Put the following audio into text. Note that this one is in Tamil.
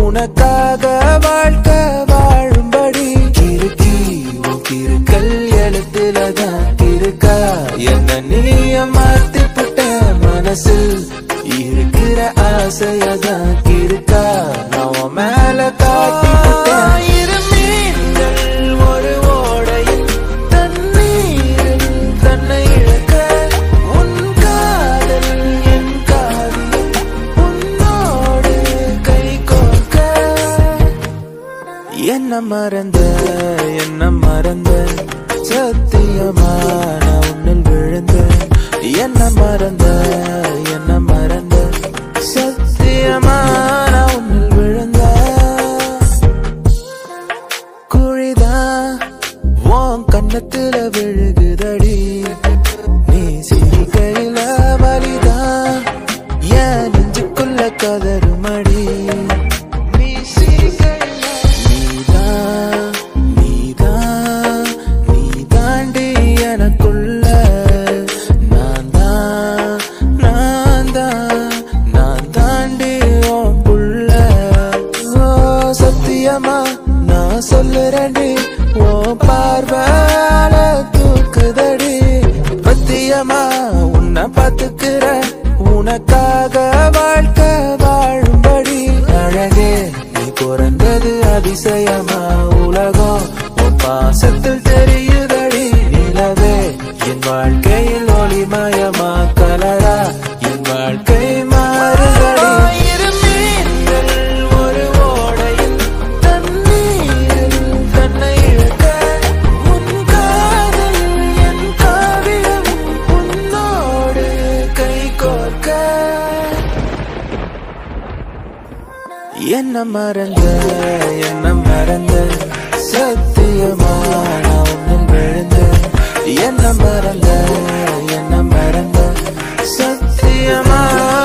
உனக்காக வாழ்க்கை வாழும்படி கிறுக்கி உன் கிறுக்கல் எழுத்துல தான் இருக்கா என்ன நீய மாத்தி புட்ட மனசில் இருக்கிற ஆசையதான் இருக்கா நான் உன் மேல காட்டி புட்டேன் இரு மீன்கள் ஒரு ஓடையில் தண்ணீரில் தன்னை இழக்க உன் காதல் என் காவியம் உன்னோடு கை கோர்க்க என்ன மறந்த என்ன மறந்த சத்தியமா நான் உன்னில் விழுந்த என்ன மறந்த என்ன மறந்த சத்தியமா நான் உன்னில் விழுந்த குழிதான் உன் கண்ணத்துல விழுகுதடி நீ சிரிக்கையில வலிதான் என் நெஞ்சுக்குள்ள கதறுமடி நீ சிரிக்கையில நீதான் நீதான் நீ தாண்டி எனக்குள்ள நான் தான் நான் தான் நான் தாண்டி உன் புள்ள ஓ சத்தியமா நான் சொல்லுறேன்டி ஓ பார்வால தூக்குதடி பத்தியமா உன்னை பாத்துக்கிற உனக்காக வாழ்க்கை வாழும்படி அழகே நீ பிறந்தது அதிசயமா உலகம் உன் பாசத்தில் தெரியுதடி நிலவே என் வாழ்க்கையில் ஒளிமயமா கலரா என் வாழ்க்கை மாறுதடி இரு மீன்கள் ஒரு ஓடையில் தண்ணீரில் தன்னை இழக்க உன் காதல் என் காவியம் உன்னோடு கை கோர்க்க என்ன மறந்த என்ன மறந்த சத்தியமா நான் உன்னில் விழுந்த என்ன மறந்த என்ன மறந்த சத்தியமா